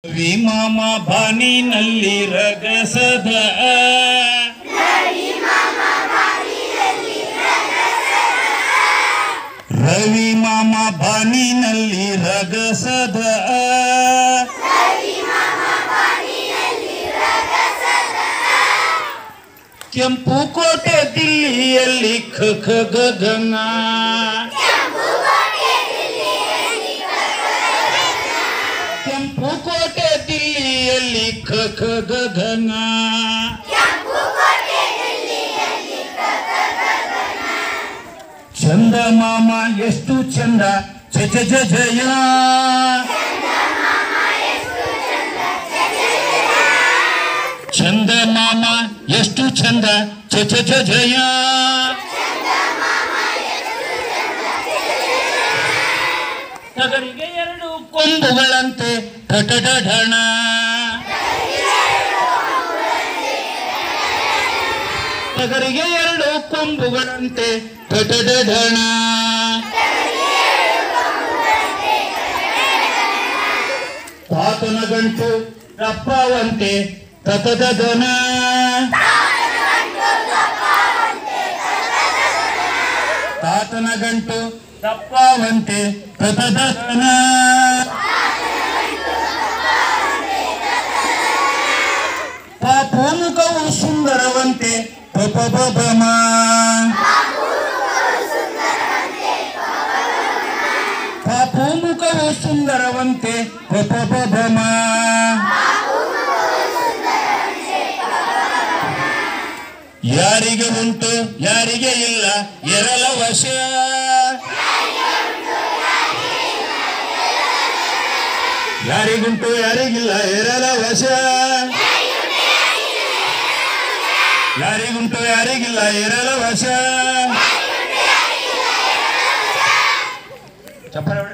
ವಿಮಾಮ ಬಾನಿನಲ್ಲಿ ರಗಸದ ರವಿ ಮಾಮ ಬಾನಿನಲ್ಲಿ ರಗಸದ ಕೆಂಪು ಕೋಟೆ ದಿಲ್ಲಿಯಲ್ಲಿ ಖ ಖ ಗಗನ ಕೆಂಪು ಕೋಟೆ ದಿಲ್ಲಿಯಲ್ಲಿ ಖ ಖ ಗಗನ ಚಂದ ಮಾಮ ಎಷ್ಟು ಚಂದ ಜ ಜ ಜ ಜಯ ಚಂದ ಮಾಮ ಎಷ್ಟು ಚಂದ ಜ ಜ ಜ ಜಯ ಟಗರಿಗೆ ಎರಡು ಕೊಂಬುಗಳಂತೆ ಠಠಠಣ ಟಗರಿಗೆ ಎರಡು ಕೊಂಬುಗಳಂತೆ ಠಠಠಣ ತಾತನ ಗಂಟು ರಪ್ಪವಂತೆ ತತದನ ತಾತನ ಗಂಟು ತಪ್ಪವಂತೆ ತತದನ ಪಾಪು ಮುಖವು ಸುಂದರವಂತೆ ಪಪಬಮ ಪಾಪು ಮುಖವು ಸುಂದರವಂತೆ ಪಪಬಮ ಯಾರಿಗೆ ಉಂಟು ಯಾರಿಗೆ ಇಲ್ಲ ಎರಲ ವಶ ಯಾರಿಗುಂಟು ಯಾರಿಗಿಲ್ಲ ಎರಲ ವಶ ಯಾರಿಗುಂಟು ಯಾರಿಗಿಲ್ಲ ಎರಲ ವಶ ಚಪ್ಪಾಳೆ